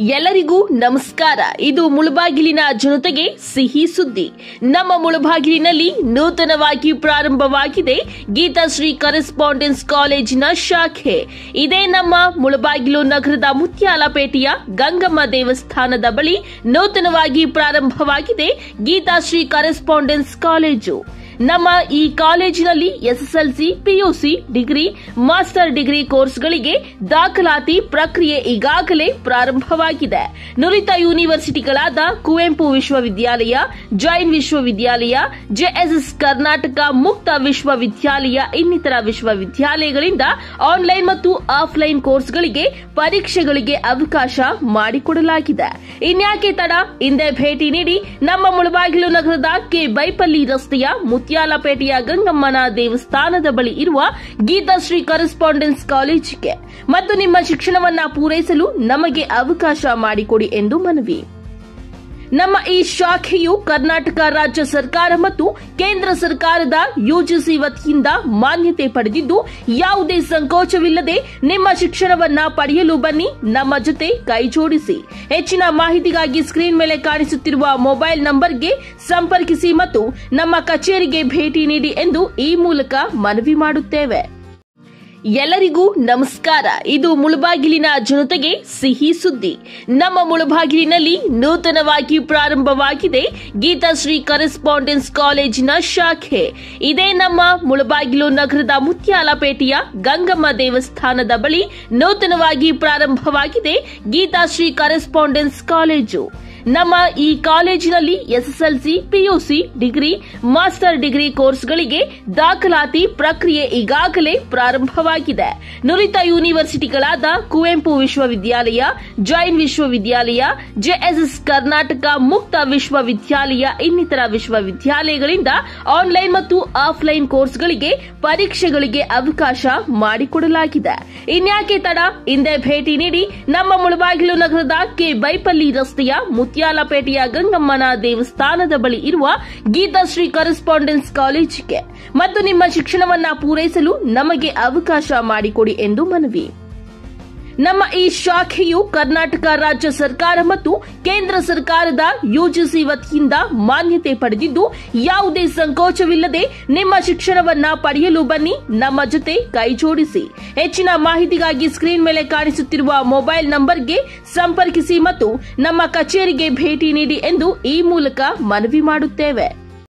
ಎಲ್ಲರಿಗೂ ನಮಸ್ಕಾರ ಇದು ಮುಳಬಾಗಿಲಿನ ಜನತೆಗೆ ಸಿಹಿ ಸುದ್ದಿ ನಮ್ಮ ಮುಳಬಾಗಿಲಿನಲ್ಲಿ ನೂತನವಾಗಿ ಪ್ರಾರಂಭವಾಗಿದೆ ಗೀತಾಶ್ರೀ ಕರೆಸ್ಪಾಂಡೆನ್ಸ್ ಕಾಲೇಜಿನ ಶಾಖೆ ಇದೇ ನಮ್ಮ ಮುಳಬಾಗಿಲು ನಗರದ ಮುತ್ಯಾಲಪೇಟೆಯ ಗಂಗಮ್ಮ ದೇವಸ್ಥಾನದ ಬಳಿ ನೂತನವಾಗಿ ಪ್ರಾರಂಭವಾಗಿದೆ ಗೀತಾಶ್ರೀ ಕರೆಸ್ಪಾಂಡೆನ್ಸ್ ಕಾಲೇಜು ನಮ್ಮ ಈ ಕಾಲೇಜಿನಲ್ಲಿ SSLC PUC degree master degree ಕೋರ್ಸ್ಗಳಿಗೆ ದಾಖಲಾತಿ ಪ್ರಕ್ರಿಯೆ ಈಗಾಗಲೇ ಪ್ರಾರಂಭವಾಗಿದೆ ನುರಿತ ಯೂನಿವರ್ಸಿಟಿಗಳಾದ ಕುವೆಂಪು ವಿಶ್ವವಿದ್ಯಾಲಯ ಜೈನ್ ವಿಶ್ವವಿದ್ಯಾಲಯ ಜೆಎಸ್ಎಸ್ ಕರ್ನಾಟಕ ಮುಕ್ತ ವಿಶ್ವವಿದ್ಯಾಲಯ ಇನ್ನಿತರ ವಿಶ್ವವಿದ್ಯಾಲಯಗಳಿಂದ ಆನ್ಲೈನ್ ಮತ್ತು ಆಫ್ಲೈನ್ ಕೋರ್ಸ್ಗಳಿಗೆ ಪರೀಕ್ಷೆಗಳಿಗೆ ಅವಕಾಶ ಮಾಡಿಕೊಡಲಾಗಿದೆ ಇನ್ಯಾಕೆ ತಡ ಹಿಂದೆ ಭೇಟಿ ನೀಡಿ ನಮ್ಮ ಮುಳಬಾಗಿಲು ನಗರದ ಕೆ ಬೈಪಲ್ಲಿ ರಸ್ತೆಯ ಮುತ್ಯಾಲಪೇಟೆಯ ಗಂಗಮ್ಮನ ದೇವಸ್ಥಾನದ ಬಳಿ ಇರುವ ಗೀತಾಶ್ರೀ ಕರೆಸ್ಪಾಂಡೆನ್ಸ್ ಕಾಲೇಜಿಗೆ ಮತ್ತು ನಿಮ್ಮ ಶಿಕ್ಷಣವನ್ನ ಪೂರೈಸಲು ನಮಗೆ ಅವಕಾಶ ಮಾಡಿಕೊಡಿ ಎಂದು ಮನವಿ ನಮ್ಮ ಈ ಶಾಖೆಯು ಕರ್ನಾಟಕ ರಾಜ್ಯ ಸರ್ಕಾರ ಮತ್ತು ಕೇಂದ್ರ ಸರ್ಕಾರದ ಯುಜಿಸಿ ವತಿಯಿಂದ ಮಾನ್ಯತೆ ಪಡೆದಿದ್ದು ಯಾವುದೇ ಸಂಕೋಚವಿಲ್ಲದೆ ನಿಮ್ಮ ಶಿಕ್ಷಣವನ್ನ ಪಡೆಯಲು ಬನ್ನಿ ನಮ್ಮ ಜೊತೆ ಕೈಜೋಡಿಸಿ ಹೆಚ್ಚಿನ ಮಾಹಿತಿಗಾಗಿ ಸ್ಕ್ರೀನ್ ಮೇಲೆ ಕಾಣಿಸುತ್ತಿರುವ ಮೊಬೈಲ್ ನಂಬರ್ಗೆ ಸಂಪರ್ಕಿಸಿ ಮತ್ತು ನಮ್ಮ ಕಚೇರಿಗೆ ಭೇಟಿ ನೀಡಿ ಎಂದು ಈ ಮೂಲಕ ಮನವಿ ಮಾಡುತ್ತೇವೆ ಎಲ್ಲರಿಗೂ ನಮಸ್ಕಾರ ಇದು ಮುಳಬಾಗಿಲಿನ ಜನತೆಗೆ ಸಿಹಿ ಸುದ್ದಿ ನಮ್ಮ ಮುಳಬಾಗಿಲಿನಲ್ಲಿ ನೂತನವಾಗಿ ಪ್ರಾರಂಭವಾಗಿದೆ ಗೀತಾಶ್ರೀ ಕರೆಸ್ಪಾಂಡೆನ್ಸ್ ಕಾಲೇಜಿನ ಶಾಖೆ ಇದೇ ನಮ್ಮ ಮುಳಬಾಗಿಲು ನಗರದ ಮುತ್ಯಾಲಪೇಟೆಯ ಗಂಗಮ್ಮ ದೇವಸ್ಥಾನದ ಬಳಿ ನೂತನವಾಗಿ ಪ್ರಾರಂಭವಾಗಿದೆ ಗೀತಾಶ್ರೀ ಕರೆಸ್ಪಾಂಡೆನ್ಸ್ ಕಾಲೇಜು ನಮ್ಮ ಈ ಕಾಲೇಜಿನಲ್ಲಿ SSLC PUC degree master degree ಕೋರ್ಸ್ಗಳಿಗೆ ದಾಖಲಾತಿ ಪ್ರಕ್ರಿಯೆ ಈಗಾಗಲೇ ಪ್ರಾರಂಭವಾಗಿದೆ ನುರಿತ ಯೂನಿವರ್ಸಿಟಿಗಳಾದ ಕುವೆಂಪು ವಿಶ್ವವಿದ್ಯಾಲಯ ಜೈನ್ ವಿಶ್ವವಿದ್ಯಾಲಯ ಜೆಎಸ್ಎಸ್ ಕರ್ನಾಟಕ ಮುಕ್ತ ವಿಶ್ವವಿದ್ಯಾಲಯ ಇನ್ನಿತರ ವಿಶ್ವವಿದ್ಯಾಲಯಗಳಿಂದ ಆನ್ಲೈನ್ ಮತ್ತು ಆಫ್ಲೈನ್ ಕೋರ್ಸ್ಗಳಿಗೆ ಪರೀಕ್ಷೆಗಳಿಗೆ ಅವಕಾಶ ಮಾಡಿಕೊಡಲಾಗಿದೆ ಇನ್ಯಾಕೆ ತಡ ಹಿಂದೆ ಭೇಟಿ ನೀಡಿ ನಮ್ಮ ಮುಳಬಾಗಿಲು ನಗರದ ಕೆ ಬೈಪಲ್ಲಿ ರಸ್ತೆಯ ಮುತ್ಯಾಲಪೇಟೆಯ ಗಂಗಮ್ಮನ ದೇವಸ್ಥಾನದ ಬಳಿ ಇರುವ ಗೀತಾಶ್ರೀ ಕರೆಸ್ಪಾಂಡೆನ್ಸ್ ಕಾಲೇಜಿಗೆ ಮತ್ತು ನಿಮ್ಮ ಶಿಕ್ಷಣವನ್ನ ಪೂರೈಸಲು ನಮಗೆ ಅವಕಾಶ ಮಾಡಿಕೊಡಿ ಎಂದು ಮನವಿ ನಮ್ಮ ಈ ಶಾಖೆಯು ಕರ್ನಾಟಕ ರಾಜ್ಯ ಸರ್ಕಾರ ಮತ್ತು ಕೇಂದ್ರ ಸರ್ಕಾರದ ಯುಜಿಸಿ ವತಿಯಿಂದ ಮಾನ್ಯತೆ ಪಡೆದಿದ್ದು ಯಾವುದೇ ಸಂಕೋಚವಿಲ್ಲದೆ ನಿಮ್ಮ ಶಿಕ್ಷಣವನ್ನ ಪಡೆಯಲು ಬನ್ನಿ ನಮ್ಮ ಜೊತೆ ಕೈಜೋಡಿಸಿ ಹೆಚ್ಚಿನ ಮಾಹಿತಿಗಾಗಿ ಸ್ಕ್ರೀನ್ ಮೇಲೆ ಕಾಣಿಸುತ್ತಿರುವ ಮೊಬೈಲ್ ನಂಬರ್ಗೆ ಸಂಪರ್ಕಿಸಿ ಮತ್ತು ನಮ್ಮ ಕಚೇರಿಗೆ ಭೇಟಿ ನೀಡಿ ಎಂದು ಈ ಮೂಲಕ ಮನವಿ ಮಾಡುತ್ತೇವೆ